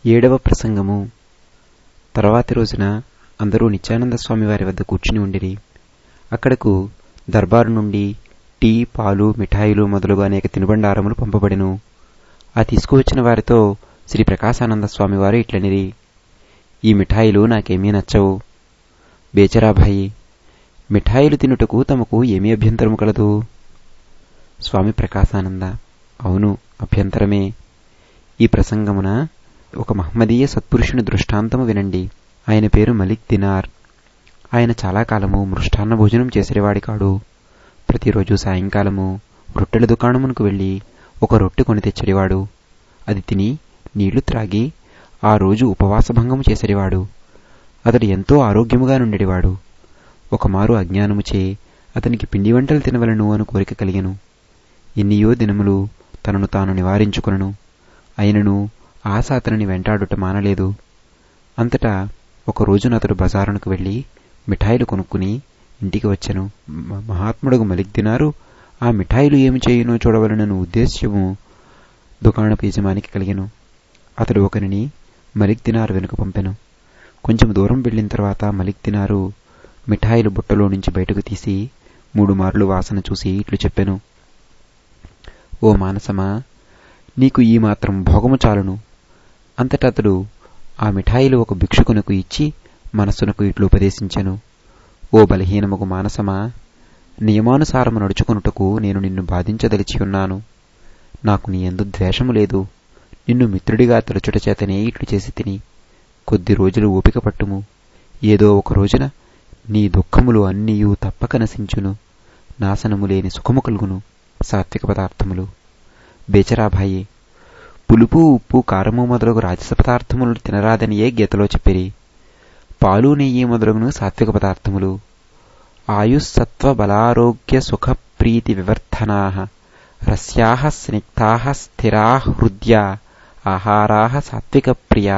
ఏడవ ప్రసంగము తర్వాతి రోజున అందరూ నిత్యానంద స్వామి వారి వద్ద కూర్చుని ఉండిరి అక్కడకు దర్బారు నుండి టీ పాలు మిఠాయిలు మొదలుగు అనేక తినుబండారములు పంపబడెను ఆ తీసుకువచ్చిన వారితో శ్రీ ప్రకాశానంద స్వామి వారు ఇట్లనిరి ఈ మిఠాయిలు నాకేమీ నచ్చవు బేచరాభాయి మిఠాయిలు తినుటకు తమకు ఏమీ అభ్యంతరము కలదు స్వామి ప్రకాశానంద అవును అభ్యంతరమే ఈ ప్రసంగమున ఒక మహమ్మదీయ సత్పురుషుని దృష్టాంతము వినండి ఆయన పేరు మలిక్ దినార్ ఆయన చాలా కాలము మృష్టాన్న భోజనం చేసేవాడి కాడు ప్రతిరోజు సాయంకాలము రొట్టెల దుకాణమునకు వెళ్లి ఒక రొట్టె కొని తెచ్చడివాడు అది తిని నీళ్లు త్రాగి ఆ రోజు ఉపవాసభంగము చేసేవాడు అతడు ఎంతో ఆరోగ్యముగా నుండెడివాడు ఒకమారు అజ్ఞానముచే అతనికి పిండి వంటలు తినవలను అను కోరిక కలిగెను ఎన్నియో దినములు తనను తాను నివారించుకొనను అయినను ఆశ అతనిని వెంటాడుట మానలేదు అంతటా ఒక రోజున అతడు బజారునకు వెళ్లి మిఠాయిలు కొనుక్కుని ఇంటికి వచ్చెను మహాత్ముడుగు మలిక్ దినారు ఆ మిఠాయిలు ఏమి చేయునో చూడవలనను ఉద్దేశ్యము దుకాణపు యజమానికి కలిగెను అతడు ఒకరిని మలిక్ దినారు వెనుక పంపెను కొంచెం దూరం వెళ్లిన తర్వాత మలిక్ దినారు మిఠాయిలు బుట్టలో నుంచి బయటకు తీసి మూడు మార్లు వాసన చూసి ఇట్లు చెప్పెను ఓ మానసమా నీకు ఈ మాత్రం భోగము చాలును అంతటా అతడు ఆ మిఠాయిలు ఒక భిక్షుకునకు ఇచ్చి మనస్సునకు ఇట్లు ఉపదేశించెను ఓ బలహీనముకు మానసమా నియమానుసారము నడుచుకొనుటకు నేను నిన్ను బాధించదలిచి ఉన్నాను నాకు నీ ఎందు ద్వేషము లేదు నిన్ను మిత్రుడిగా తలచుట చేతనే ఇట్లు చేసి తిని కొద్ది రోజులు ఓపిక పట్టుము ఏదో ఒక రోజున నీ దుఃఖములు అన్నీయూ తప్పక నశించును నాశనము లేని సుఖము కలుగును సాత్విక పదార్థములు బేచరాభాయి పులుపు ఉప్పు కారము మొదలగు రాజస పదార్థములు తినరాదనియే గీతలో చెప్పిరి పాలు నెయ్యి మొదలగును సాత్విక పదార్థములు ఆయుస్సత్వ బలారోగ్య సుఖ ప్రీతి వివర్ధనా రస్యా స్నిగ్ధా స్థిరా హృద్యా ఆహారా సాత్విక ప్రియా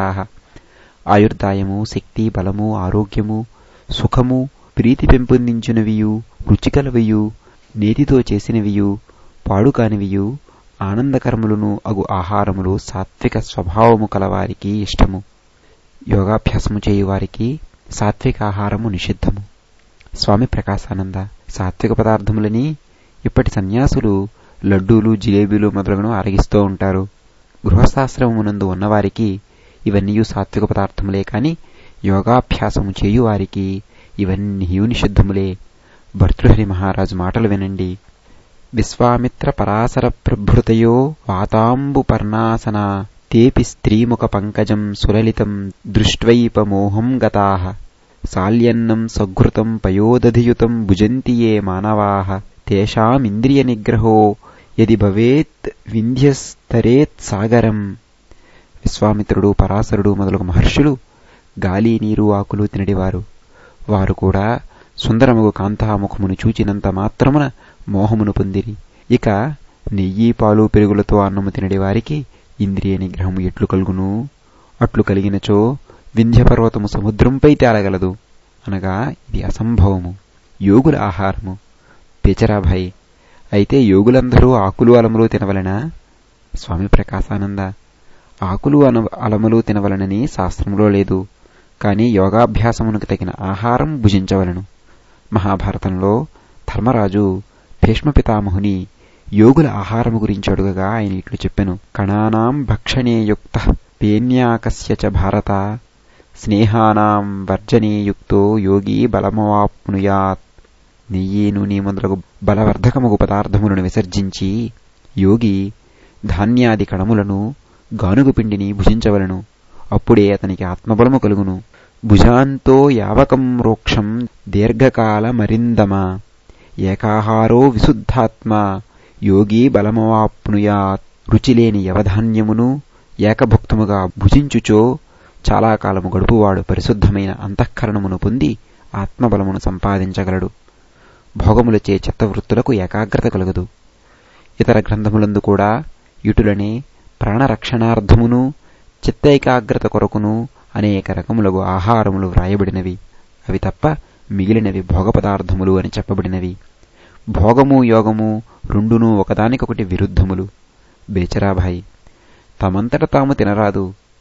ఆయుర్దాయము శక్తి బలము ఆరోగ్యము సుఖము ప్రీతి పెంపొందించినవియు రుచికలవియు నేతితో చేసినవియు పాడుకానివియు ఆనందకరములను అగు ఆహారములు సాత్విక స్వభావము కలవారికి ఇష్టము యోగాభ్యాసము చేయువారికి సాత్విక ఆహారము నిషిద్ధము స్వామి ప్రకాశానంద సాత్విక పదార్థములని ఇప్పటి సన్యాసులు లడ్డూలు జిలేబీలు మొదలగును అరగిస్తూ ఉంటారు గృహస్థాశ్రమమునందు ఉన్నవారికి ఇవన్నీ సాత్విక పదార్థములే కాని యోగాభ్యాసము చేయువారికి ఇవన్నీ నిషిద్ధములే భర్తృహరి మహారాజు మాటలు వినండి విశ్వామిత్ర పరాశర ప్రభృతయో వాతాంబు పర్ణాసన తేపి స్త్రీముఖ పంకజం సులలితం దృష్ట్వైపమోహం గతా సాల్యన్నం సఘృతం పయోదధియుతం భుజంతి ఏ మానవా తేషామింద్రియ నిగ్రహో యది భవేత్ వింధ్యస్తరేత్ సాగరం విశ్వామిత్రుడు పరాశరుడు మొదలగు మహర్షులు గాలి నీరు ఆకులు తినడివారు వారు కూడా సుందరముగు కాంతాముఖమును చూచినంత మాత్రమున మోహమును పొందిరి ఇక నెయ్యి పాలు పెరుగులతో అన్నము తినడి వారికి ఇంద్రియ నిగ్రహము ఎట్లు కలుగును అట్లు కలిగినచో వింధ్యపర్వతము సముద్రంపై తేలగలదు అనగా ఇది అసంభవము యోగుల ఆహారము పేచరాభాయి అయితే యోగులందరూ ఆకులు అలములు తినవలనా స్వామి ప్రకాశానంద ఆకులు అన అలములు తినవలనని శాస్త్రంలో లేదు కాని యోగాభ్యాసమునకు తగిన ఆహారం భుజించవలను మహాభారతంలో ధర్మరాజు భీష్మపితామహుని యోగుల ఆహారము గురించి అడుగగా ఆయన ఇట్లు చెప్పెను కణానాం భక్షణేయుక్త పేన్యాకస్య చ భారత స్నేహానాం వర్జనీయుక్తో యోగి బలమవాప్నుయాత్ నెయ్యి నూనె మొదలగు బలవర్ధకముగు పదార్థములను విసర్జించి యోగి ధాన్యాది కణములను గానుగు పిండిని భుజించవలను అప్పుడే అతనికి ఆత్మబలము కలుగును భుజాంతో యావకం రోక్షం దీర్ఘకాల మరిందమ ఏకాహారో విశుద్ధాత్మ యోగి బలమవాప్నుయాత్ రుచిలేని యవధాన్యమును ఏకభుక్తముగా భుజించుచో చాలా కాలము గడుపువాడు పరిశుద్ధమైన అంతఃకరణమును పొంది ఆత్మబలమును సంపాదించగలడు భోగములచే చిత్తవృత్తులకు ఏకాగ్రత కలగదు ఇతర గ్రంథములందు కూడా ఇటులనే ప్రాణరక్షణార్థమును చిత్తైకాగ్రత కొరకును అనేక రకములగు ఆహారములు వ్రాయబడినవి అవి తప్ప మిగిలినవి భోగ పదార్థములు అని చెప్పబడినవి భోగము యోగము రెండునూ ఒకదానికొకటి విరుద్ధములు బేచరాభాయి తమంతట తాము తినరాదు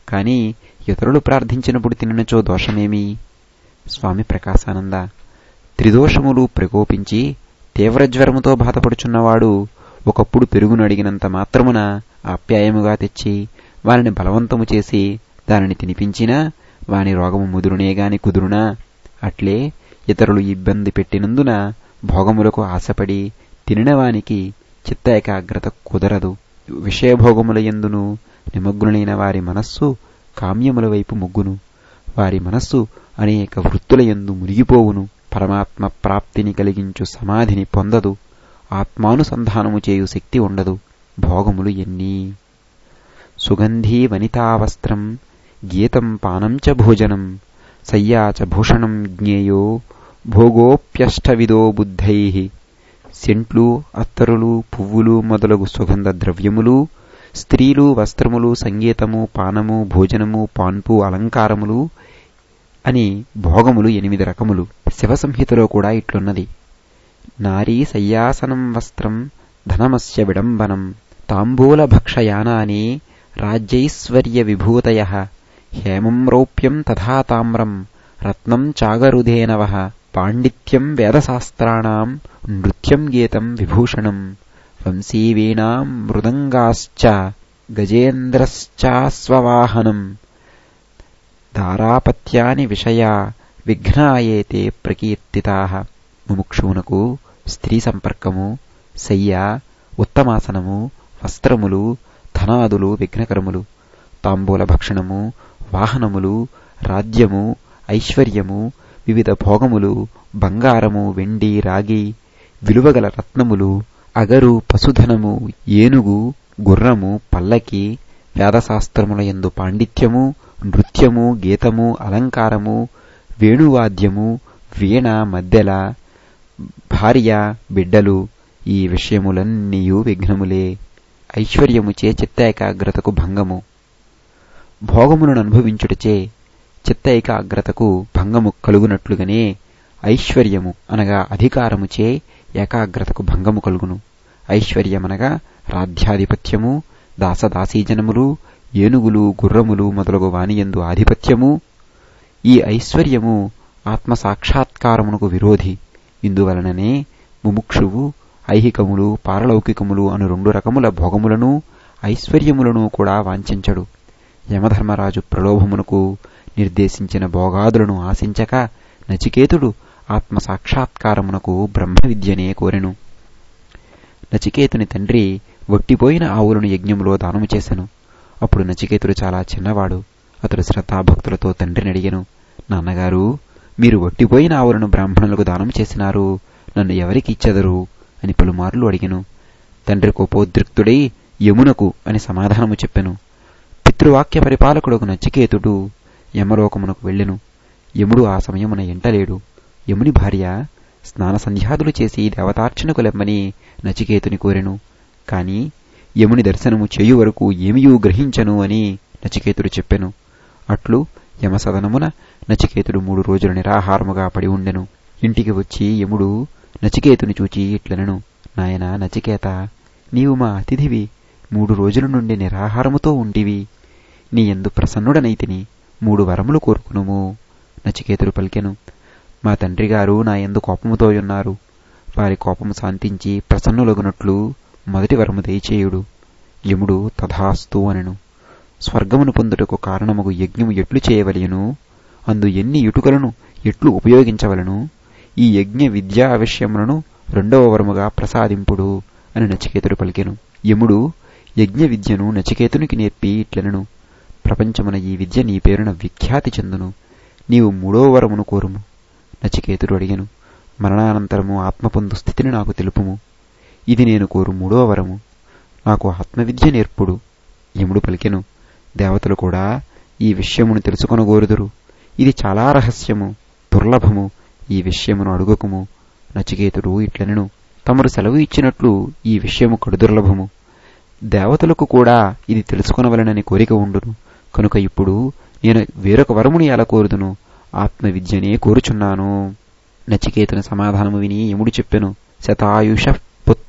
కాని ఇతరులు ప్రార్థించినప్పుడు తినచో దోషమేమి స్వామి ప్రకాశానంద త్రిదోషములు ప్రకోపించి తీవ్రజ్వరముతో బాధపడుచున్నవాడు ఒకప్పుడు పెరుగును అడిగినంత మాత్రమున ఆప్యాయముగా తెచ్చి వారిని బలవంతము చేసి దానిని తినిపించినా వాని రోగము ముదురునే గాని కుదురునా అట్లే ఇతరులు ఇబ్బంది పెట్టినందున భోగములకు ఆశపడి తినినవానికి చిత్త ఏకాగ్రత కుదరదు విషయభోగముల ఎందును నిమగ్నులైన వారి మనస్సు కామ్యముల వైపు మొగ్గును వారి మనస్సు అనేక వృత్తుల ఎందు మునిగిపోవును పరమాత్మ ప్రాప్తిని కలిగించు సమాధిని పొందదు ఆత్మానుసంధానము చేయు శక్తి ఉండదు భోగములు ఎన్ని సుగంధీ వనితావస్త్రం గీతం పానం చ భోజనం సయ్యా చ భూషణం జ్ఞేయో భోగోప్యష్టవిదో బుద్ధై సెంట్లు అత్తరులు పువ్వులు మొదలగు సుగంధ ద్రవ్యములు స్త్రీలు వస్త్రములు సంగీతము పానము భోజనము పాన్పు అలంకారములు అని భోగములు ఎనిమిది రకములు శివసంహితలో కూడా ఇట్లున్నది నారీ సయ్యాసనం వస్త్రం ధనమస్య విడంబనం తాంబూల భక్షయానాని రాజ్యైశ్వర్య విభూతయ హేమం రౌప్యం తథా తామ్రం రత్నం చాగరుధేనవ పాండిత్యం వేదశాస్త్రాణం నృత్యం గీతం విభూషణం వంశీవీణాం మృదంగాశ్చ గజేంద్రశ్చాస్వవాహనం దారాపత్యాని విషయా విఘ్నాయేతే ప్రకీర్తితా ముముక్షువునకు స్త్రీ సంపర్కము శయ్య ఉత్తమాసనము వస్త్రములు ధనాదులు విఘ్నకరములు తాంబూల భక్షణము వాహనములు రాజ్యము ఐశ్వర్యము వివిధ భోగములు బంగారము వెండి రాగి విలువగల రత్నములు అగరు పశుధనము ఏనుగు గుర్రము పల్లకి వేదశాస్త్రముల యందు పాండిత్యము నృత్యము గీతము అలంకారము వేణువాద్యము వీణ మద్దెల భార్య బిడ్డలు ఈ విషయములన్నీయు విఘ్నములే ఐశ్వర్యముచే చిత్త ఏకాగ్రతకు భంగము భోగములను అనుభవించుటచే చిత్త ఏకాగ్రతకు భంగము కలుగునట్లుగానే ఐశ్వర్యము అనగా అధికారముచే ఏకాగ్రతకు భంగము కలుగును ఐశ్వర్యమనగా రాధ్యాధిపత్యము దాసదాసీజనములు ఏనుగులు గుర్రములు మొదలగు వానియందు ఆధిపత్యము ఈ ఐశ్వర్యము ఆత్మసాక్షాత్కారమునకు విరోధి ఇందువలననే ముముక్షువు ఐహికములు పారలౌకికములు అను రెండు రకముల భోగములను ఐశ్వర్యములను కూడా వాంఛించడు యమధర్మరాజు ప్రలోభమునకు నిర్దేశించిన భోగాదులను ఆశించక నచికేతుడు ఆత్మసాక్షాత్కారమునకు బ్రహ్మ విద్యనే కోరెను నచికేతుని తండ్రి వట్టిపోయిన ఆవులను యజ్ఞములో దానము చేసెను అప్పుడు నచికేతుడు చాలా చిన్నవాడు అతడు శ్రద్ధాభక్తులతో తండ్రిని అడిగెను నాన్నగారు మీరు వట్టిపోయిన ఆవులను బ్రాహ్మణులకు దానం చేసినారు నన్ను ఎవరికి ఇచ్చెదరు అని పలుమార్లు అడిగెను తండ్రి కోపోద్రిక్తుడై యమునకు అని సమాధానము చెప్పెను పితృవాక్య పరిపాలకుడుకు నచికేతుడు యమలోకమునకు వెళ్ళెను యముడు ఆ సమయమున ఎంటలేడు యముని భార్య స్నాన సంధ్యాదులు చేసి దేవతార్చనకు లెమ్మని నచికేతుని కోరెను కాని యముని దర్శనము చేయు వరకు ఏమియూ గ్రహించను అని నచికేతుడు చెప్పెను అట్లు యమసదనమున నచికేతుడు మూడు రోజులు నిరాహారముగా పడి ఉండెను ఇంటికి వచ్చి యముడు నచికేతుని చూచి ఇట్లనెను నాయన నచికేత నీవు మా అతిథివి మూడు రోజుల నుండి నిరాహారముతో ఉంటివి నీ ఎందు ప్రసన్నుడనైతిని మూడు వరములు కోరుకునుము నచికేతుడు పలికెను మా తండ్రిగారు నా ఎందు కోపముతో ఉన్నారు వారి కోపము శాంతించి ప్రసన్నులగునట్లు మొదటి వరము దయచేయుడు యముడు తథాస్తు అనెను స్వర్గమును పొందుటకు కారణముగు యజ్ఞము ఎట్లు చేయవలెను అందు ఎన్ని ఇటుకలను ఎట్లు ఉపయోగించవలను ఈ యజ్ఞ విద్యా విషయములను రెండవ వరముగా ప్రసాదింపుడు అని నచికేతుడు పలికెను యముడు యజ్ఞ విద్యను నచికేతునికి నేర్పి ఇట్లనను ప్రపంచమున ఈ విద్య నీ పేరున విఖ్యాతి చెందును నీవు మూడో వరమును కోరుము నచికేతుడు అడిగెను మరణానంతరము ఆత్మ పొందు స్థితిని నాకు తెలుపుము ఇది నేను కోరు మూడో వరము నాకు ఆత్మవిద్య నేర్పుడు యముడు పలికెను దేవతలు కూడా ఈ విషయమును తెలుసుకొనగోరుదురు ఇది చాలా రహస్యము దుర్లభము ఈ విషయమును అడుగకుము నచికేతుడు ఇట్లనెను తమరు సెలవు ఇచ్చినట్లు ఈ విషయము కడుదుర్లభము దేవతలకు కూడా ఇది తెలుసుకొనవలనని కోరిక ఉండును కనుక ఇప్పుడు నేను వేరొక వరముని ఎలా కోరుదును ఆత్మవిద్యనే కోరుచున్నాను నచికేతుని సమాధానము విని యముడు చెప్పెను శతాయుష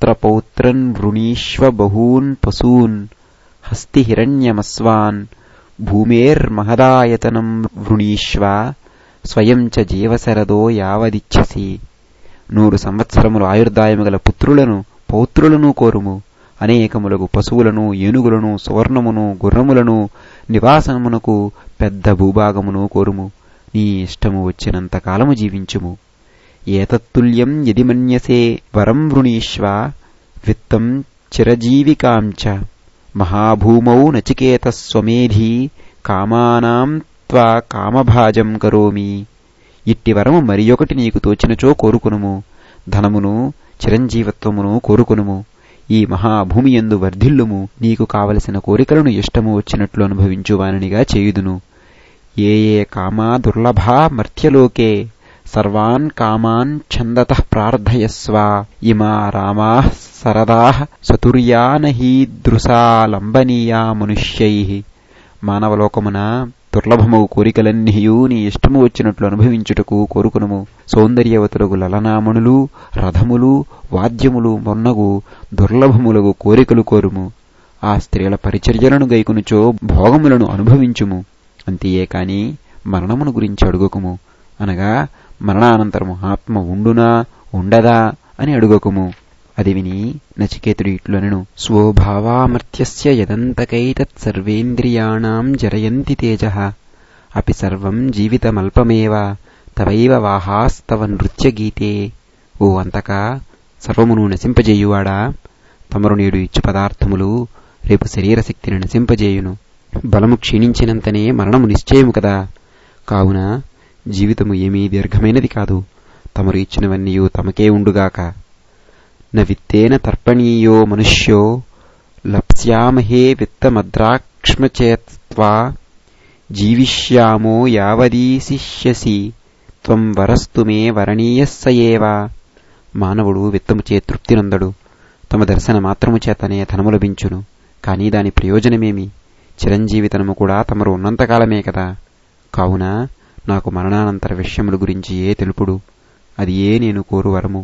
పుత్రపౌత్రన్ వృణీష్వ బహూన్ పశూన్ హస్తి హిరణ్యమస్వాన్ భూమేర్మహదాయతనం వృణీష్వ స్వయం చ జీవశరదో యావదిచ్చసి నూరు సంవత్సరములు ఆయుర్దాయము గల పుత్రులను పౌత్రులను కోరుము అనేకములకు పశువులను ఏనుగులను సువర్ణమును గుర్రములను నివాసమునకు పెద్ద భూభాగమును కోరుము నీ ఇష్టము వచ్చినంత కాలము జీవించుము ఏతత్తుల్యం యది మన్యసే వరం వృణీష్వ విత్తం చిరజీవికాంచ మహాభూమౌ నచికేత స్వమేధి కామానాం త్వా కామభాజం కరోమి ఇట్టి వరము మరి ఒకటి నీకు తోచినచో కోరుకునుము ధనమును చిరంజీవత్వమును కోరుకునుము ఈ మహాభూమి ఎందు వర్ధిల్లుము నీకు కావలసిన కోరికలను ఇష్టము వచ్చినట్లు అనుభవించువానిగా చేయుదును ఏ ఏ కామా దుర్లభా మర్త్యలోకే సర్వాన్ కామాన్ ఛందత ప్రార్థయస్వ ఇమా రామా సరదా సతుర్యానహీదృశాలంబనీయా మనుష్యై మానవలోకమున దుర్లభమగు కోరికలన్నీయూ నీ ఇష్టము వచ్చినట్లు అనుభవించుటకు కోరుకునుము సౌందర్యవతులకు లలనామణులు రథములు వాద్యములు మొన్నగు దుర్లభములగు కోరికలు కోరుము ఆ స్త్రీల పరిచర్యలను గైకునుచో భోగములను అనుభవించుము అంతియే కాని మరణమును గురించి అడుగకుము అనగా మరణానంతరము ఆత్మ ఉండునా ఉండదా అని అడుగకుము అది విని నచికేతుడు ఇట్లనను స్వభావామర్త్యస్య యదంతకైతత్సర్వేంద్రియాణాం జరయంతి తేజ అపి సర్వం జీవితమల్పమేవ తవైవ వాహాస్తవ నృత్యగీతే ఓ అంతకా సర్వమును నశింపజేయువాడా తమరు నేడు ఇచ్చు పదార్థములు రేపు శరీర శక్తిని నశింపజేయును బలము క్షీణించినంతనే మరణము నిశ్చయము కదా కావున జీవితము ఏమీ దీర్ఘమైనది కాదు తమరు ఇచ్చినవన్నీయు తమకే ఉండుగాక న విత్తేన తర్పణీయో మనుష్యో లప్స్యామహే విత్తమద్రాక్ష్మచేత్వా జీవిష్యామో యావదీశిష్యసి త్వం వరస్తు మే వరణీయస్సయేవ మానవుడు విత్తముచే తృప్తినందడు తమ దర్శన మాత్రము చేతనే ధనము లభించును కాని దాని ప్రయోజనమేమి చిరంజీవితనము కూడా తమరు ఉన్నంతకాలమే కదా కావున నాకు మరణానంతర విషయముల గురించి ఏ తెలుపుడు అది ఏ నేను కోరు వరము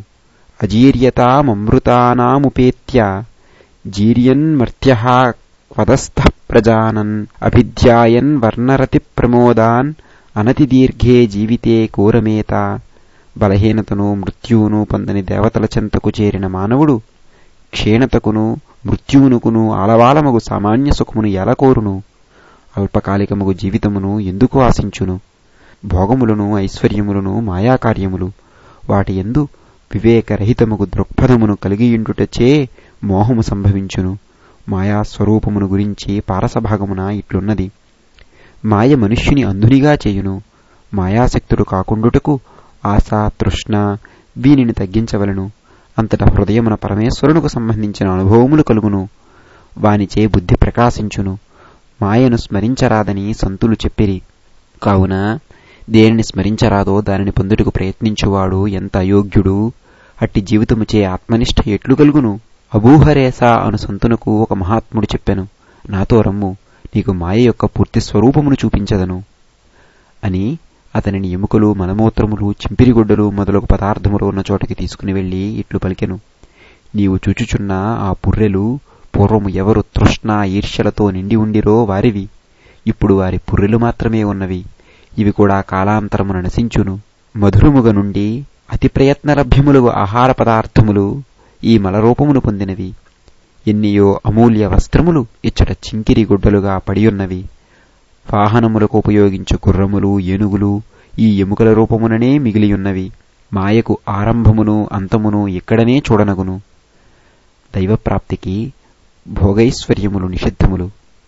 అజీర్యతామృతానాముపేత్య జీర్యన్మర్త్య క్వదస్థ ప్రజానన్ అభిధ్యాయన్ వర్ణరతి ప్రమోదాన్ అనతిదీర్ఘే జీవితే కోరమేత బలహీనతను మృత్యువును పొందని దేవతల చెంతకు చేరిన మానవుడు క్షీణతకును మృత్యువునుకును ఆలవాలమగు సామాన్య సుఖమును ఎలా కోరును అల్పకాలికముగు జీవితమును ఎందుకు ఆశించును భోగములను ఐశ్వర్యములను మాయాకార్యములు వాటి ఎందు వివేకరహితముగు దృక్పథమును కలిగియుండుటచే మోహము సంభవించును మాయాస్వరూపమును గురించి పారసభాగమున ఇట్లున్నది మాయ మనుష్యుని అంధునిగా చేయును మాయాశక్తుడు కాకుండుటకు ఆశ తృష్ణ వీనిని తగ్గించవలను అంతటా హృదయమున పరమేశ్వరునికి సంబంధించిన అనుభవములు కలుగును వానిచే బుద్ధి ప్రకాశించును మాయను స్మరించరాదని సంతులు చెప్పిరి కావున దేనిని స్మరించరాదో దానిని పొందుటకు ప్రయత్నించువాడు ఎంత అయోగ్యుడు అట్టి జీవితముచే ఆత్మనిష్ట ఎట్లు కలుగును అబూహరేస అను సంతునకు ఒక మహాత్ముడు చెప్పెను నాతో రమ్ము నీకు మాయ యొక్క పూర్తి స్వరూపమును చూపించదను అని అతనిని ఎముకలు మలమూత్రములు చింపిరిగుడ్డలు మొదలగు పదార్థములు ఉన్న చోటకి తీసుకుని వెళ్లి ఇట్లు పలికెను నీవు చూచుచున్న ఆ పుర్రెలు పూర్వము ఎవరు తృష్ణ ఈర్ష్యలతో నిండి ఉండిరో వారివి ఇప్పుడు వారి పుర్రెలు మాత్రమే ఉన్నవి ఇవి కూడా కాలాంతరమున నశించును మధురముగ నుండి అతి ప్రయత్నలభ్యములు ఆహార పదార్థములు ఈ మలరూపమును పొందినవి ఎన్నియో అమూల్య వస్త్రములు ఇచ్చట చింకిరి గుడ్డలుగా పడియున్నవి వాహనములకు ఉపయోగించు గుర్రములు ఏనుగులు ఈ ఎముకల రూపముననే మిగిలియున్నవి మాయకు ఆరంభమును అంతమును ఇక్కడనే చూడనగును దైవప్రాప్తికి భోగైశ్వర్యములు నిషిద్ధములు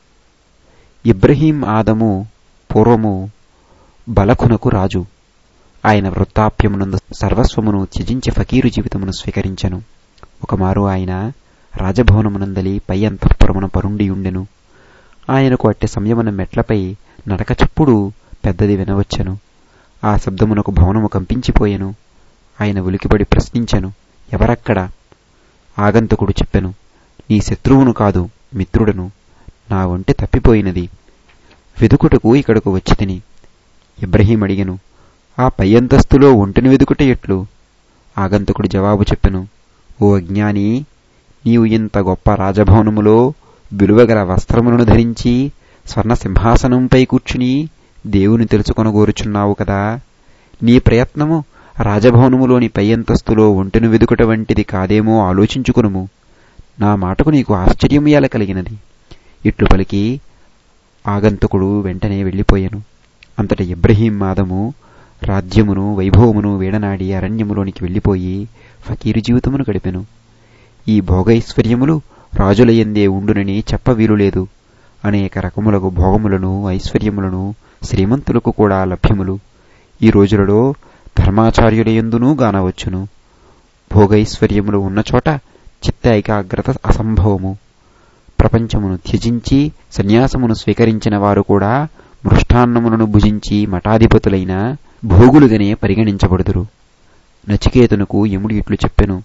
ఇబ్రహీం ఆదము పూర్వము బలకునకు రాజు ఆయన వృత్తాప్యమునందు సర్వస్వమును త్యజించి ఫకీరు జీవితమును స్వీకరించెను ఒకమారు ఆయన రాజభవనమునందలి పై అంతఃపురమున పరుండియుండెను ఆయనకు అట్టి సంయమన మెట్లపై నడక చప్పుడు పెద్దది వినవచ్చెను ఆ శబ్దమునకు భవనము కంపించిపోయెను ఆయన ఉలికిపడి ప్రశ్నించెను ఎవరక్కడ ఆగంతకుడు చెప్పెను నీ శత్రువును కాదు మిత్రుడను నా ఒంటె తప్పిపోయినది వెదుకుటకు ఇక్కడకు వచ్చి తిని ఇబ్రహీం అడిగెను ఆ పై అంతస్తులో ఒంటెను వెదుకుట ఎట్లు ఆగంతకుడు జవాబు చెప్పెను ఓ అజ్ఞాని నీవు ఇంత గొప్ప రాజభవనములో విలువగల వస్త్రములను ధరించి స్వర్ణ సింహాసనంపై కూర్చుని దేవుని తెలుసుకొనగోరుచున్నావు కదా నీ ప్రయత్నము రాజభవనములోని పై అంతస్తులో ఒంటెను వెదుకట వంటిది కాదేమో ఆలోచించుకునుము నా మాటకు నీకు ఆశ్చర్యం ఎలా కలిగినది ఇట్లు పలికి ఆగంతుకుడు వెంటనే వెళ్ళిపోయాను అంతట ఇబ్రహీం మాదము రాజ్యమును వైభవమును వీడనాడి అరణ్యములోనికి వెళ్ళిపోయి ఫకీరు జీవితమును గడిపెను ఈ భోగైశ్వర్యములు రాజులయందే ఉండునని చెప్ప వీలులేదు అనేక రకములకు భోగములను ఐశ్వర్యములను శ్రీమంతులకు కూడా లభ్యములు ఈ రోజులలో ధర్మాచార్యులయందునూ గానవచ్చును భోగైశ్వర్యములు ఉన్న చోట చిత్త ఏకాగ్రత అసంభవము ప్రపంచమును త్యజించి సన్యాసమును స్వీకరించిన వారు కూడా మృష్టాన్నములను భుజించి మఠాధిపతులైన భోగులుగానే పరిగణించబడుదురు నచికేతునకు యముడు ఇట్లు చెప్పెను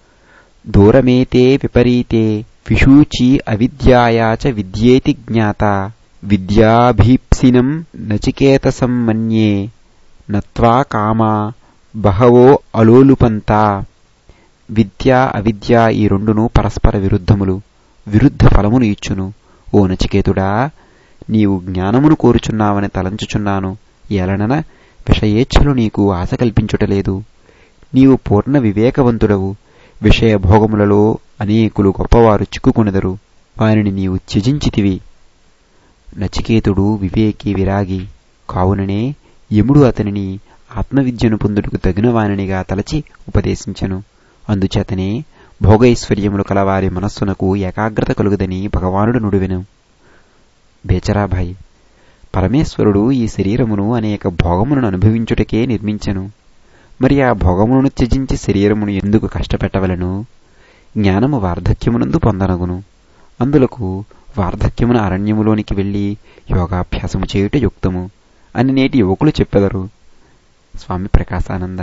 దూరమేతే విపరీతే విషూచి అవిద్యాయాచ విద్యేతి జ్ఞాత విద్యాభీప్సినం నచికేతసం మన్యే నత్వా కామా బహవో అలోలుపంతా విద్య అవిద్య ఈ రెండును పరస్పర విరుద్ధములు విరుద్ధ ఫలమును ఇచ్చును ఓ నచికేతుడా నీవు జ్ఞానమును కోరుచున్నావని తలంచుచున్నాను ఎలనన విషయేచ్ఛలు నీకు ఆశ కల్పించుటలేదు నీవు పూర్ణ వివేకవంతుడవు విషయ భోగములలో అనేకులు గొప్పవారు చిక్కుకొనెదరు వారిని నీవు త్యజించితివి నచికేతుడు వివేకి విరాగి కావుననే యముడు అతనిని ఆత్మవిద్యను పొందుటకు తగిన వానినిగా తలచి ఉపదేశించెను అందుచేతనే భోగైశ్వర్యములు కలవారి మనస్సునకు ఏకాగ్రత కలుగుదని భగవానుడు నుడివెను బేచరాభాయి పరమేశ్వరుడు ఈ శరీరమును అనేక భోగములను అనుభవించుటకే నిర్మించెను మరి ఆ భోగములను త్యజించి శరీరమును ఎందుకు కష్టపెట్టవలను జ్ఞానము వార్ధక్యమునందు పొందనగును అందులకు వార్ధక్యమున అరణ్యములోనికి వెళ్లి యోగాభ్యాసము చేయుట యుక్తము అని నేటి యువకులు చెప్పెదరు స్వామి ప్రకాశానంద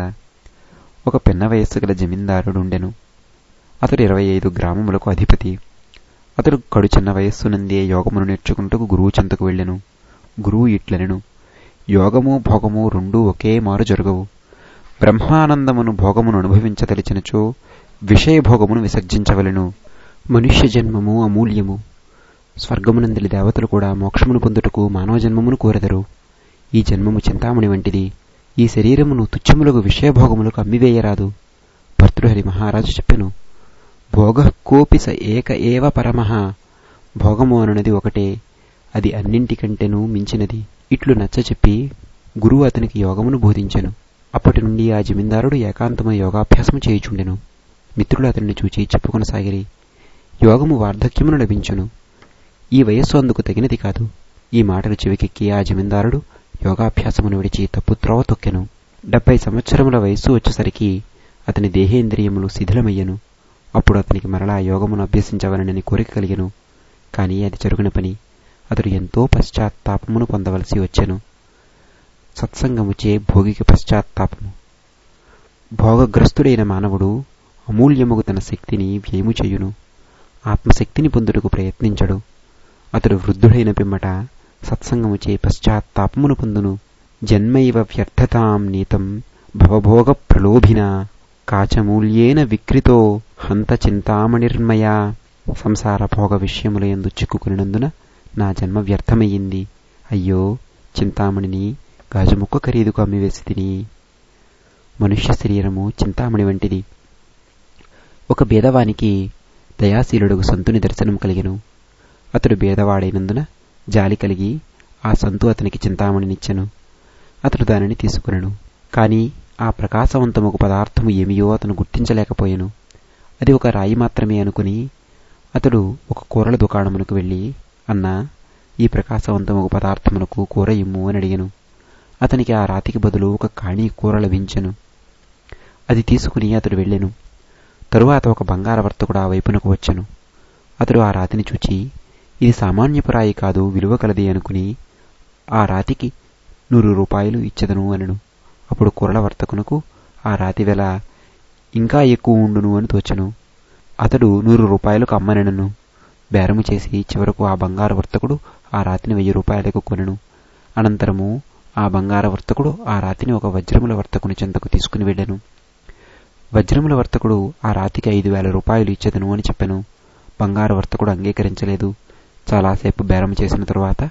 ఒక పిన్న వయస్సు గల జమీందారుడుండెను అతడు ఇరవై ఐదు గ్రామములకు అధిపతి అతడు కడు చిన్న వయస్సునందే యోగమును నేర్చుకుంటూ గురువు చెంతకు వెళ్ళెను గురువు ఇట్లనెను యోగము భోగము రెండూ ఒకే మారు జరగవు బ్రహ్మానందమును భోగమును అనుభవించదలిచినచో విషయభోగమును విసర్జించవలెను మనుష్య జన్మము అమూల్యము స్వర్గమునందలి దేవతలు కూడా మోక్షమును పొందుటకు మానవ జన్మమును కోరెదరు ఈ జన్మము చింతామణి వంటిది ఈ శరీరమును తుచ్చములకు విషయభోగములకు అమ్మివేయరాదు భర్తృహరి మహారాజు చెప్పెను భోగ కోపి స ఏక ఏవ పరమః భోగము అనునది ఒకటే అది అన్నింటికంటేనూ మించినది ఇట్లు నచ్చచెప్పి గురువు అతనికి యోగమును బోధించెను అప్పటి నుండి ఆ జమీందారుడు ఏకాంతమైన యోగాభ్యాసము చేయుచుండెను మిత్రులు అతన్ని చూచి చెప్పుకొనసాగిరి యోగము వార్ధక్యమును లభించును ఈ వయస్సు అందుకు తగినది కాదు ఈ మాటలు చెవికెక్కి ఆ జమీందారుడు యోగాభ్యాసమును విడిచి తప్పుత్రోవ తొక్కెను డెబ్బై సంవత్సరముల వయస్సు వచ్చేసరికి అతని దేహేంద్రియములు శిథిలమయ్యను అప్పుడు అతనికి మరలా యోగమును అభ్యసించవలనని కోరిక కలిగెను కాని అది జరుగున పని అతడు ఎంతో పశ్చాత్తాపమును పొందవలసి వచ్చెను సత్సంగముచే భోగికి పశ్చాత్తాపము భోగగ్రస్తుడైన మానవుడు అమూల్యముగు తన శక్తిని వ్యయము చేయును ఆత్మశక్తిని పొందుటకు ప్రయత్నించడు అతడు వృద్ధుడైన పిమ్మట సత్సంగముచే పశ్చాత్తాపమును పొందును జన్మైవ వ్యర్థతాం నీతం భవభోగ ప్రలోభిన కాచమూల్యేన విక్రితో హంత చింతామణిర్మయా సంసార భోగ విషయములయందు చిక్కుకునినందున నా జన్మ వ్యర్థమయ్యింది అయ్యో చింతామణిని గాజుముక్క ఖరీదుకు అమ్మివేసి తిని మనుష్య శరీరము చింతామణి వంటిది ఒక బేదవానికి దయాశీలుడుగు సంతుని దర్శనం కలిగెను అతడు బేదవాడైనందున జాలి కలిగి ఆ సంతు అతనికి చింతామణినిచ్చెను అతడు దానిని తీసుకునను కాని ఆ ప్రకాశవంతముకు పదార్థము ఏమియో అతను గుర్తించలేకపోయెను అది ఒక రాయి మాత్రమే అనుకుని అతడు ఒక కూరల దుకాణమునకు వెళ్ళి అన్నా ఈ ప్రకాశవంతముకు పదార్థమునకు కూర ఇమ్ము అని అడిగెను అతనికి ఆ రాతికి బదులు ఒక కాణీ కూర లభించెను అది తీసుకుని అతడు వెళ్ళెను తరువాత ఒక బంగార వర్తకుడు ఆ వైపునకు వచ్చెను అతడు ఆ రాతిని చూచి ఇది సామాన్యపు రాయి కాదు విలువ కలది అనుకుని ఆ రాతికి నూరు రూపాయలు ఇచ్చెదను అనను అప్పుడు కురల వర్తకునకు ఆ రాతి వెల ఇంకా ఎక్కువ ఉండును అని తోచెను అతడు నూరు రూపాయలకు అమ్మనెనను బేరము చేసి చివరకు ఆ బంగారు వర్తకుడు ఆ రాతిని వెయ్యి రూపాయలకు కొనెను అనంతరము ఆ బంగార వర్తకుడు ఆ రాతిని ఒక వజ్రముల వర్తకుని చెంతకు తీసుకుని వెళ్ళెను వజ్రముల వర్తకుడు ఆ రాతికి ఐదు వేల రూపాయలు ఇచ్చేదను అని చెప్పెను బంగారు వర్తకుడు అంగీకరించలేదు చాలాసేపు బేరం చేసిన తరువాత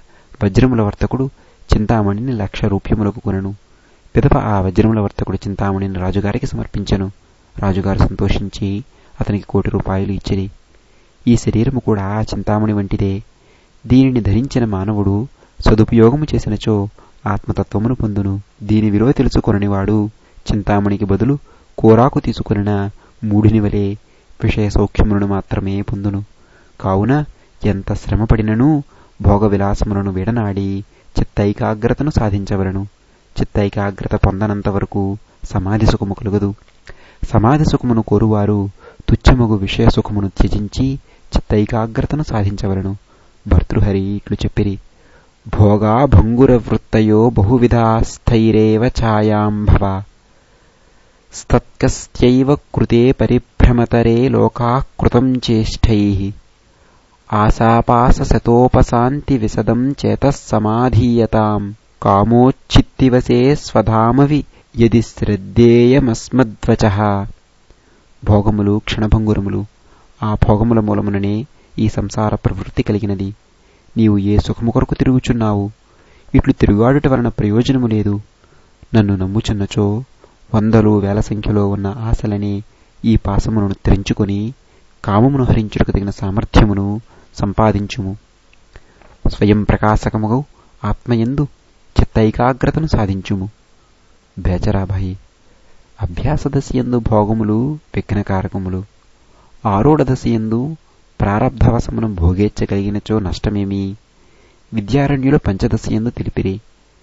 వజ్రముల వర్తకుడు చింతామణిని లక్ష రూప్యములకు కొనను పిదప ఆ వజ్రముల వర్తకుడు చింతామణిని రాజుగారికి సమర్పించెను రాజుగారు సంతోషించి అతనికి కోటి రూపాయలు ఇచ్చిరి ఈ శరీరము కూడా ఆ చింతామణి వంటిదే దీనిని ధరించిన మానవుడు సదుపయోగము చేసినచో ఆత్మతత్వమును పొందును దీని విలువ తెలుసుకొననివాడు చింతామణికి బదులు కోరాకు తీసుకొనిన మూడిని వలె విషయ సౌఖ్యములను మాత్రమే పొందును కావున ఎంత శ్రమపడినను భోగ విలాసములను విడనాడి చిత్తైకాగ్రతను సాధించవలను చిత్తైకాగ్రత పొందనంత వరకు సమాధి సుఖము కలుగదు సమాధి సుఖమును కోరువారు తుచ్చముగు విషయ సుఖమును త్యజించి చిత్తైకాగ్రతను సాధించవలను భర్తృహరి ఇట్లు చెప్పిరి భోగా భంగుర వృత్తయో బహువిధాస్థైరేవ ఛాయాంభవ స్తత్కస్త్యైవ కృతే పరిభ్రమతరే లోకాకృతం చేష్టై ఆశాపాసశతోపశాంతి విశదం చేతః సమాధీయతాం కామోచ్చిత్తివసే స్వధామవి యది శ్రద్ధేయమస్మద్వచ భోగములు క్షణభంగురములు ఆ భోగముల మూలముననే ఈ సంసార ప్రవృత్తి కలిగినది నీవు ఏ సుఖము కొరకు తిరుగుచున్నావు ఇట్లు తిరుగాడుట వలన ప్రయోజనము లేదు నన్ను నమ్ముచున్నచో వందలు వేల సంఖ్యలో ఉన్న ఆశలని ఈ పాసమును తెరించుకొని కామమును హరించుటకు తగిన సామర్థ్యమును సంపాదించుము స్వయం ప్రకాశకముగౌ ఆత్మయందు చిత్తైకాగ్రతను సాధించుము బేచరాభాయి అభ్యాస దశయందు భోగములు విఘ్నకారకములు ఆరూఢ దశయందు ప్రారబ్ధవశమును భోగేచ్చగలిగినచో నష్టమేమి విద్యారణ్యులు పంచదశయందు తెలిపిరి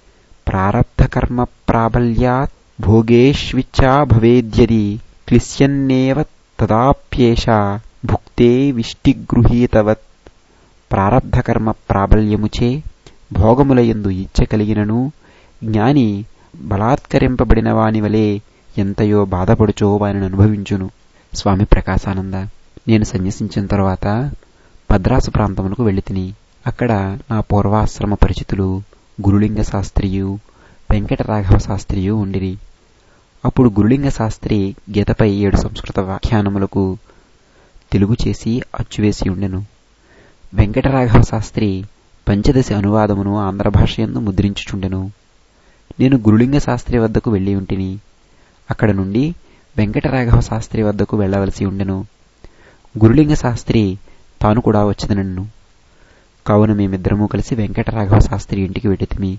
ప్రారబ్ధ కర్మ ప్రాబల్యాత్ భోగేష్విచ్చా భవేద్యది క్లిశ్యన్నేవ తదాప్యేష భుక్తే విష్టిగృహీతవత్ ప్రారబ్ధకర్మ ప్రాబల్యముచే భోగములయందు ఇచ్చ కలిగినను జ్ఞాని బలాత్కరింపబడిన వాని వలె ఎంతయో బాధపడుచో వారిని అనుభవించును స్వామి ప్రకాశానంద నేను సన్యసించిన తరువాత భద్రాసు ప్రాంతమునకు వెళ్ళి తిని అక్కడ నా పూర్వాశ్రమ పరిచితులు గురులింగ శాస్త్రియు వెంకటరాఘవ శాస్త్రియు ఉండిరి అప్పుడు గురులింగ శాస్త్రి గీతపై ఏడు సంస్కృత వ్యాఖ్యానములకు తెలుగు చేసి అచ్చువేసి ఉండెను వెంకటరాఘవ శాస్త్రి పంచదశ అనువాదమును ఆంధ్ర భాషయందు ముద్రించుచుండెను నేను గురులింగ శాస్త్రి వద్దకు వెళ్ళి ఉంటిని అక్కడ నుండి వెంకటరాఘవ శాస్త్రి వద్దకు వెళ్ళవలసి ఉండెను గురులింగ శాస్త్రి తాను కూడా వచ్చిదనన్ను కావున మేమిద్దరము కలిసి వెంకటరాఘవ శాస్త్రి ఇంటికి వెళ్ళితిమి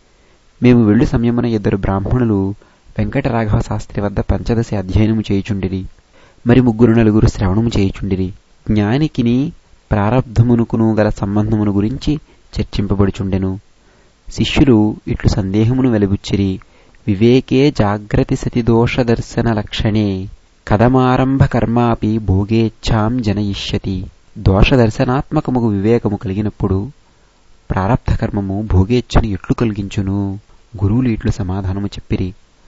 మేము వెళ్ళు సమయమున ఇద్దరు బ్రాహ్మణులు వెంకటరాఘవ శాస్త్రి వద్ద పంచదశ అధ్యయనము చేయుచుండిరి మరి ముగ్గురు నలుగురు శ్రవణము చేయుచుండిరి జ్ఞానికిని ప్రారబ్ధమునుకును గల సంబంధమును గురించి చర్చింపబడుచుండెను శిష్యులు ఇట్లు సందేహమును వెలుబుచ్చిరి వివేకే జాగ్రతి సతి దోష దర్శన లక్షణే కథమారంభ కర్మాపి భోగేచ్ఛాం జనయిష్యతి దోష దర్శనాత్మకముగు వివేకము కలిగినప్పుడు ప్రారబ్ధ కర్మము భోగేచ్ఛను ఎట్లు కలిగించును గురువులు ఇట్లు సమాధానము చెప్పిరి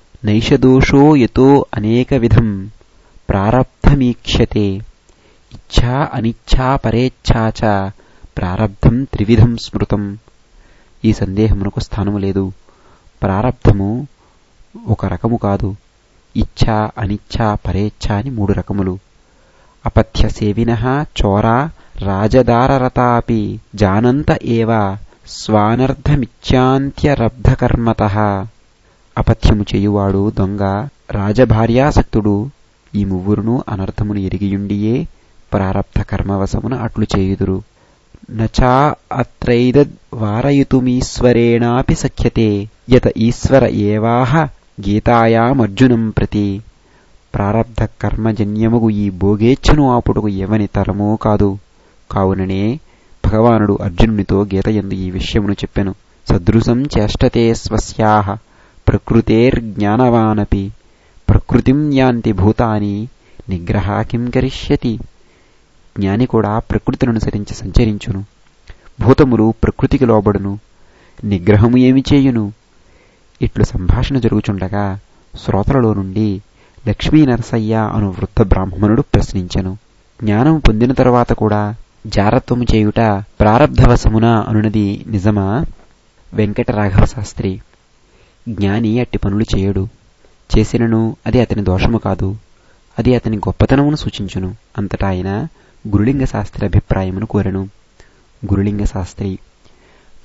నైషదోషో యతో అనేక విధం ప్రారబ్ధమీక్ష్యతే ఇచ్ఛా అనిచ్ఛా పరేచ్ఛా చ ప్రారబ్ధం త్రివిధం స్మృతం ఈ సందేహమునకు స్థానము లేదు ప్రారబ్ధము ఒక రకము కాదు ఇచ్ఛా అనిచ్ఛా పరేచ్ఛా అని మూడు రకములు అపథ్య సేవిన చోరా రాజదారరతాపి జానంత ఏవ స్వానర్థమిచ్చాంత్యరబ్ధకర్మత అపథ్యము చేయువాడు దొంగ రాజభార్యాసక్తుడు ఈ మువ్వురును అనర్థమును ఎరిగియుండియే ప్రారబ్ధ కర్మవశమున అట్లు చేయుదురు నచా అత్రైదద్ వారయుతుమీశ్వరేణాపి సఖ్యతే యత ఈశ్వర ఏవాహ గీతాయామర్జునం ప్రతి ప్రారబ్ధ కర్మజన్యముగు ఈ భోగేచ్ఛను ఆపుటకు ఎవని తరమూ కాదు కావుననే భగవానుడు అర్జునునితో గీతయందు ఈ విషయమును చెప్పెను సదృశం చేష్టతే స్వస్యాహ ప్రకృతేర్జ్ఞానవానపి ప్రకృతిం యాంతి భూతాని నిగ్రహ కిం కరిష్యతి జ్ఞాని కూడా ప్రకృతిని అనుసరించి సంచరించును భూతములు ప్రకృతికి లోబడును నిగ్రహము ఏమి చేయును ఇట్లు సంభాషణ జరుగుచుండగా శ్రోతలలో నుండి లక్ష్మీ నరసయ్య అను వృద్ధ బ్రాహ్మణుడు ప్రశ్నించెను జ్ఞానం పొందిన తరువాత కూడా జారత్వము చేయుట ప్రారబ్ధవశమున అనునది నిజమా వెంకటరాఘవ శాస్త్రి జ్ఞాని అట్టి పనులు చేయడు చేసినను అది అతని దోషము కాదు అది అతని గొప్పతనమును సూచించును అంతటా ఆయన గురులింగ శాస్త్రి అభిప్రాయమును కోరెను గురులింగ శాస్త్రి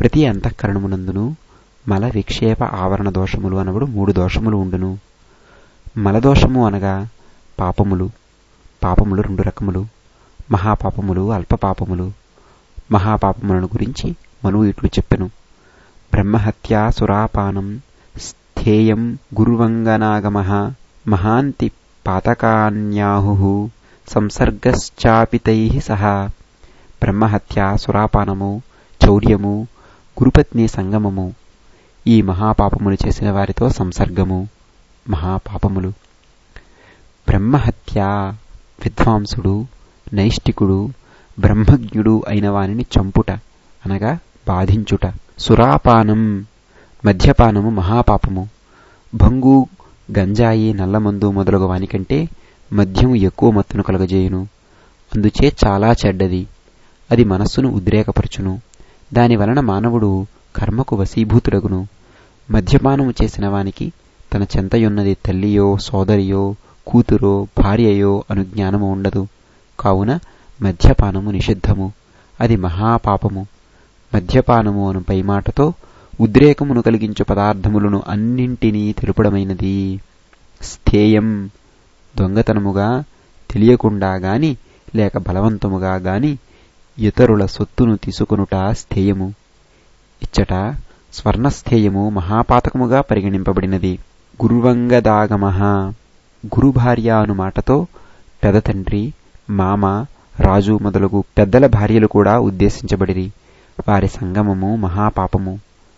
ప్రతి అంతఃకరణమునందును మల విక్షేప ఆవరణ దోషములు అనబడు మూడు దోషములు ఉండును మలదోషము అనగా పాపములు పాపములు రెండు రకములు మహాపాపములు అల్పపాపములు మహాపాపములను గురించి మనువు ఇట్లు చెప్పెను బ్రహ్మహత్య సురాపానం స్థేయం గురువంగనాగమ మహాంతి పాతకాన్యాహు సంసర్గశ్చాపితై సహా బ్రహ్మహత్య సురాపానము చౌర్యము గురుపత్ని సంగమము ఈ మహాపాపములు చేసిన వారితో సంసర్గము మహాపాపములు బ్రహ్మహత్య విద్వాంసుడు నైష్టికుడు బ్రహ్మజ్ఞుడు అయిన వానిని చంపుట అనగా బాధించుట సురాపానం మద్యపానము మహాపాపము భంగు గంజాయి నల్లమందు మొదలగు వానికంటే మద్యము ఎక్కువ మత్తును కలగజేయును అందుచే చాలా చెడ్డది అది మనస్సును ఉద్రేకపరచును దాని వలన మానవుడు కర్మకు వశీభూతుడగును మద్యపానము చేసిన వానికి తన చెంతయున్నది తల్లియో సోదరియో కూతురో భార్యయో అను జ్ఞానము ఉండదు కావున మద్యపానము నిషిద్ధము అది మహాపాపము మద్యపానము అను పైమాటతో ఉద్రేకమును కలిగించు పదార్థములను అన్నింటినీ తెలుపడమైనది స్థేయం దొంగతనముగా తెలియకుండా గాని లేక బలవంతముగా గాని ఇతరుల సొత్తును తీసుకొనుట స్థేయము ఇచ్చట స్వర్ణస్థేయము మహాపాతకముగా పరిగణింపబడినది గురువంగదాగమ గురుభార్య అను మాటతో పెదతండ్రి మామ రాజు మొదలగు పెద్దల భార్యలు కూడా ఉద్దేశించబడిరి వారి సంగమము మహాపాపము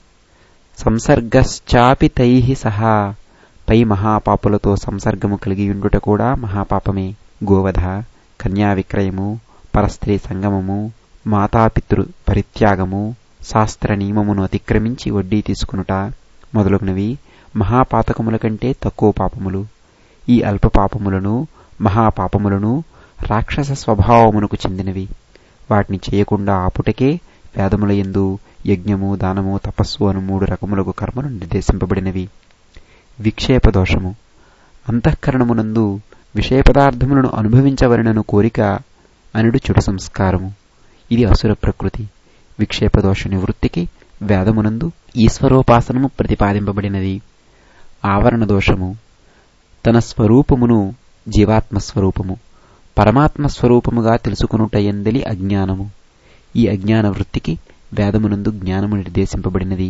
సంసర్గశ్చాపి తై సహా పై మహాపాపులతో సంసర్గము కలిగియుండుట కూడా మహాపాపమే గోవధ కన్యా విక్రయము పరస్త్రీ సంగమము మాతాపితృ పరిత్యాగము శాస్త్ర నియమమును అతిక్రమించి వడ్డీ తీసుకునుట మొదలగునవి మహాపాతకముల కంటే తక్కువ పాపములు ఈ అల్ప పాపములను మహాపాపములను రాక్షస స్వభావమునకు చెందినవి వాటిని చేయకుండా ఆపుటకే వేదముల ఎందు యజ్ఞము దానము తపస్సు అను మూడు రకములకు కర్మలు నిర్దేశింపబడినవి విక్షేప దోషము అంతఃకరణమునందు విషయ పదార్థములను అనుభవించవలనను కోరిక అనుడు చెడు సంస్కారము ఇది అసుర ప్రకృతి విక్షేప దోష నివృత్తికి వేదమునందు ఈశ్వరోపాసనము ప్రతిపాదింపబడినది ఆవరణ దోషము తన స్వరూపమును జీవాత్మ స్వరూపము పరమాత్మ స్వరూపముగా తెలుసుకునుట ఎందలి అజ్ఞానము ఈ అజ్ఞాన వృత్తికి వేదమునందు జ్ఞానము నిర్దేశింపబడినది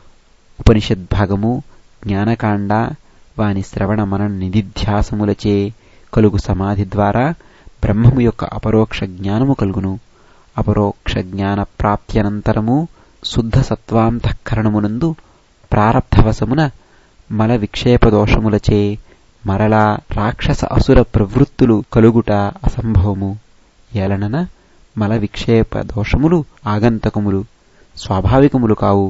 ఉపనిషద్భాగము జ్ఞానకాండ వాని శ్రవణ మనన నిధిధ్యాసములచే కలుగు సమాధి ద్వారా బ్రహ్మము యొక్క అపరోక్ష జ్ఞానము కలుగును అపరోక్ష జ్ఞాన ప్రాప్త్యనంతరము శుద్ధ సత్వాంతఃకరణమునందు ప్రారబ్ధవశమున మల విక్షేప దోషములచే మరలా రాక్షస అసుర ప్రవృత్తులు కలుగుట అసంభవము ఏలనన మల విక్షేప దోషములు ఆగంతకములు స్వాభావికములు కావు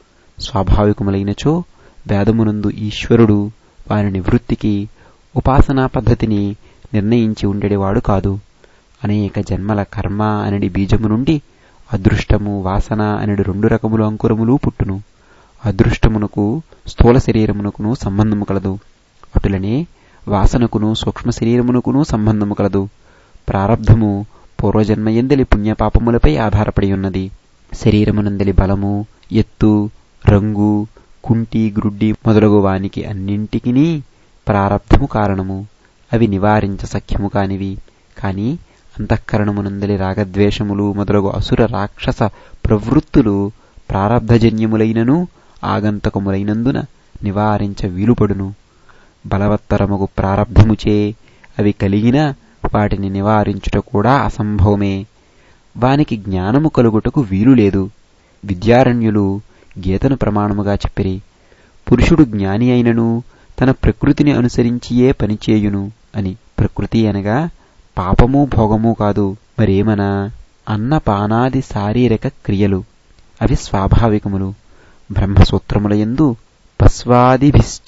స్వాభావికములైనచో వేదమునందు ఈశ్వరుడు వారి నివృత్తికి ఉపాసనా పద్ధతిని నిర్ణయించి ఉండేవాడు కాదు అనేక జన్మల కర్మ అనడి బీజము నుండి అదృష్టము వాసన అనడి రెండు రకములు అంకురములు పుట్టును అదృష్టమునకు స్థూల శరీరమునకును సంబంధము కలదు అటులనే వాసనకును సూక్ష్మ శరీరమునకును సంబంధము కలదు ప్రారబ్ధము పూర్వజన్మ ఎందలి పుణ్యపాపములపై ఆధారపడి ఉన్నది శరీరమునందలి బలము ఎత్తు రంగు కుంటి గ్రుడ్డి మొదలగు వానికి అన్నింటికినీ ప్రారబ్ధము కారణము అవి నివారించ సఖ్యము కానివి కాని అంతఃకరణమునందలి రాగద్వేషములు మొదలగు అసుర రాక్షస ప్రవృత్తులు ప్రారబ్ధజన్యములైనను ఆగంతకములైనందున నివారించ వీలుపడును బలవత్తరముగు ప్రారబ్ధముచే అవి కలిగిన వాటిని నివారించుట కూడా అసంభవమే వానికి జ్ఞానము కలుగుటకు వీలు లేదు విద్యారణ్యులు గీతను ప్రమాణముగా చెప్పిరి పురుషుడు జ్ఞాని అయినను తన ప్రకృతిని అనుసరించియే పనిచేయును అని ప్రకృతి అనగా పాపము భోగము కాదు మరేమనా అన్నపానాది శారీరక క్రియలు అవి స్వాభావికములు బ్రహ్మసూత్రములయందు పస్వాదిభిశ్చ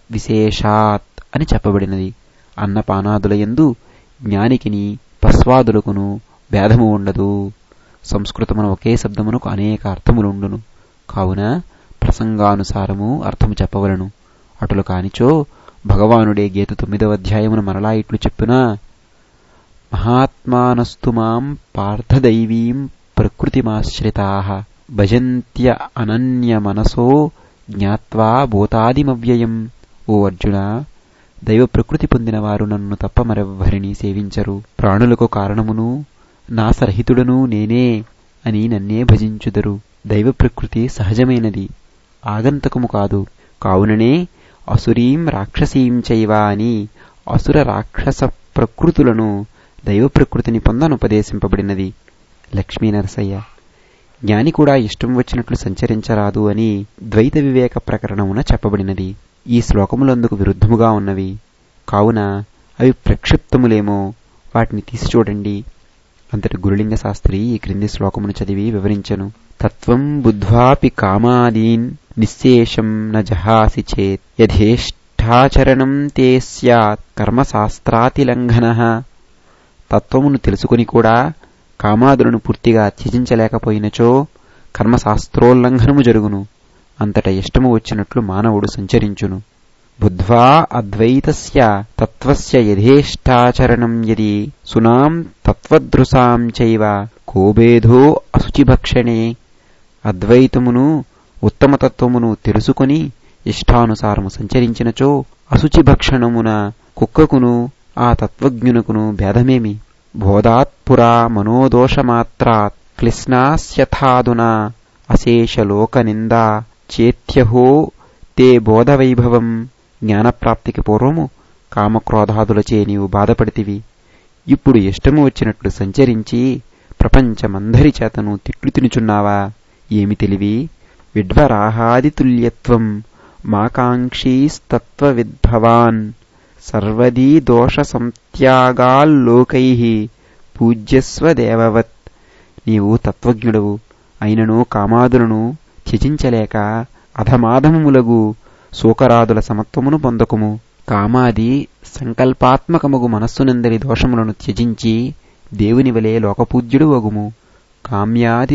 విశేషాత్ అని చెప్పబడినది అన్నపానాదులయందు జ్ఞానికిని పస్వాదులకును భేదము ఉండదు సంస్కృతమున ఒకే శబ్దమునకు అనేక అర్థములుండును కావున ప్రసంగానుసారము అర్థము చెప్పవలను అటులు కానిచో భగవానుడే గీత తొమ్మిదవ అధ్యాయమున మరలా ఇట్లు చెప్పునా మహాత్మానస్తు మాం పార్థదైవీం ప్రకృతిమాశ్రితా భజంత్య అనన్య మనసో జ్ఞాత్వా భూతాదిమవ్యయం ఓ అర్జున దైవ ప్రకృతి పొందిన వారు నన్ను తప్ప మరెవ్వరినీ సేవించరు ప్రాణులకు కారణమును నాసరహితుడను నేనే అని నన్నే భజించుదరు దైవ ప్రకృతి సహజమైనది ఆగంతకము కాదు కావుననే అసురీం రాక్షసీం చైవ అని అసుర రాక్షస ప్రకృతులను దైవ ప్రకృతిని పొందనుపదేశింపబడినది లక్ష్మీ నరసయ్య జ్ఞాని కూడా ఇష్టం వచ్చినట్లు సంచరించరాదు అని ద్వైత వివేక ప్రకరణమున చెప్పబడినది ఈ శ్లోకములందుకు విరుద్ధముగా ఉన్నవి కావున అవి ప్రక్షిప్తములేమో వాటిని తీసి చూడండి అంతటి గురులింగ శాస్త్రి ఈ క్రింది శ్లోకమును చదివి వివరించను తత్వం బుద్ధ్వాపి కామాదీన్ నిశ్శేషం న జహాసి చేత్ యథేష్టాచరణం తే స్యాత్ కర్మశాస్త్రాతిలంఘన తత్వమును తెలుసుకుని కూడా కామాదులను పూర్తిగా త్యజించలేకపోయినచో కర్మశాస్త్రోల్లంఘనము జరుగును అంతట ఇష్టము వచ్చినట్లు మానవుడు సంచరించును బుద్ధ్వా అద్వైతస్య తత్వస్య యథేష్టాచరణం యది సునాం తత్వదృశాం చైవ కోభేదో అశుచిభక్షణే అద్వైతమును ఉత్తమతత్వమును తెలుసుకొని ఇష్టానుసారము సంచరించినచో అశుచిభక్షణమున కుక్కకును ఆ తత్వజ్ఞునకును భేదమేమి బోధాత్పురా మనోదోషమాత్రాత్ క్లిశ్నాస్యథాదునా అశేషలోకనిందా చేత్యహో తే బోధవైభవం జ్ఞానప్రాప్తికి పూర్వము కామక్రోధాదులచే నీవు బాధపడితివి ఇప్పుడు ఇష్టము వచ్చినట్లు సంచరించి ప్రపంచమందరి చేతను తిట్లు తినుచున్నావా ఏమి తెలివి విడ్వరాహాదితుల్యత్వం మాకాంక్షీస్తత్వవిద్భవాన్ సర్వదీ దోష సంత్యాగాల్లోకై పూజ్యస్వ దేవవత్ నీవు తత్వజ్ఞుడవు అయినను కామాదులను త్యజించలేక అధమాధమములగు శోకరాదుల సమత్వమును పొందకుము కామాది సంకల్పాత్మకముగు మనస్సునందరి దోషములను త్యజించి దేవుని వలె లోకపూజ్యుడు వగుము కామ్యాది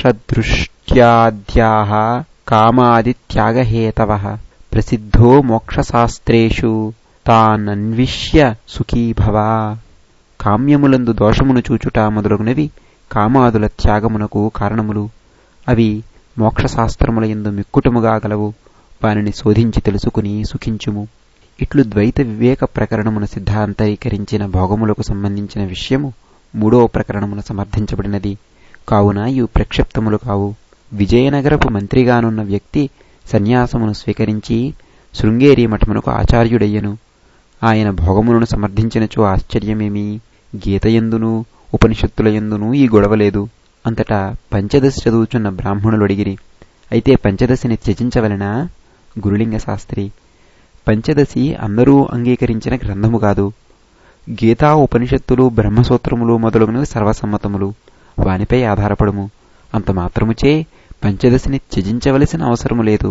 దోషదృష్ట్యాద్యా కామాది త్యాగహేతవ ప్రసిద్ధో మోక్షశాస్త్రేషు తానన్విష్య సుఖీభవ కామ్యములందు దోషమును చూచుట మొదలగునవి కామాదుల త్యాగమునకు కారణములు అవి మోక్షశాస్త్రముల ఎందు మిక్కుటముగా గలవు వానిని శోధించి తెలుసుకుని సుఖించుము ఇట్లు ద్వైత వివేక ప్రకరణమును సిద్ధాంతరీకరించిన భోగములకు సంబంధించిన విషయము మూడవ ప్రకరణమున సమర్థించబడినది కావున ఇవి ప్రక్షిప్తములు కావు విజయనగరపు మంత్రిగానున్న వ్యక్తి సన్యాసమును స్వీకరించి శృంగేరి మఠమునకు ఆచార్యుడయ్యను ఆయన భోగములను సమర్థించినచో ఆశ్చర్యమేమి గీతయందును ఉపనిషత్తులయందునూ ఈ గొడవలేదు అంతటా పంచదశ చదువుచున్న బ్రాహ్మణులు అడిగిరి అయితే పంచదశిని త్యజించవలనా గురులింగ శాస్త్రి పంచదశి అందరూ అంగీకరించిన గ్రంథము కాదు గీతా ఉపనిషత్తులు బ్రహ్మసూత్రములు మొదలగునవి సర్వసమ్మతములు వానిపై ఆధారపడము అంత మాత్రముచే పంచదశిని త్యజించవలసిన అవసరము లేదు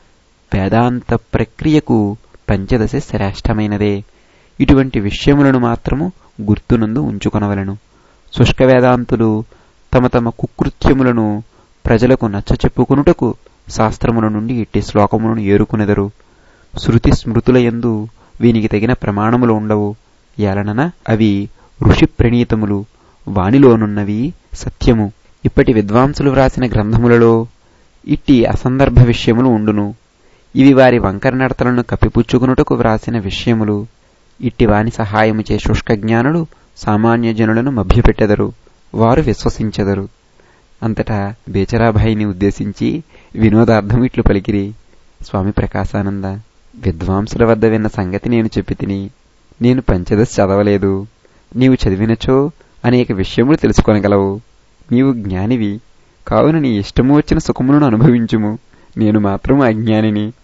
వేదాంత ప్రక్రియకు పంచదశ శ్రేష్టమైనదే ఇటువంటి విషయములను మాత్రము గుర్తునందు ఉంచుకొనవలను శుష్క వేదాంతులు తమ తమ కుకృత్యములను ప్రజలకు నచ్చచెప్పుకొనుటకు శాస్త్రముల నుండి ఇట్టి శ్లోకములను ఏరుకునెదరు శృతి స్మృతుల యందు వీనికి తగిన ప్రమాణములు ఉండవు ఏలనన అవి ఋషి ప్రణీతములు వానిలోనున్నవి సత్యము ఇప్పటి విద్వాంసులు వ్రాసిన గ్రంథములలో ఇట్టి అసందర్భ విషయములు ఉండును ఇవి వారి వంకర నడతలను కప్పిపుచ్చుకునుటకు వ్రాసిన విషయములు ఇట్టి వాని సహాయముచే శుష్క జ్ఞానులు సామాన్య జనులను మభ్యపెట్టెదరు వారు విశ్వసించెదరు అంతటా బేచరాభాయిని ఉద్దేశించి వినోదార్థం ఇట్లు పలికిరి స్వామి ప్రకాశానంద విద్వాంసుల వద్ద విన్న సంగతి నేను చెప్పి తిని నేను పంచదశ చదవలేదు నీవు చదివినచో అనేక విషయములు తెలుసుకొనగలవు నీవు జ్ఞానివి కావున నీ ఇష్టము వచ్చిన సుఖములను అనుభవించుము నేను మాత్రం అజ్ఞానిని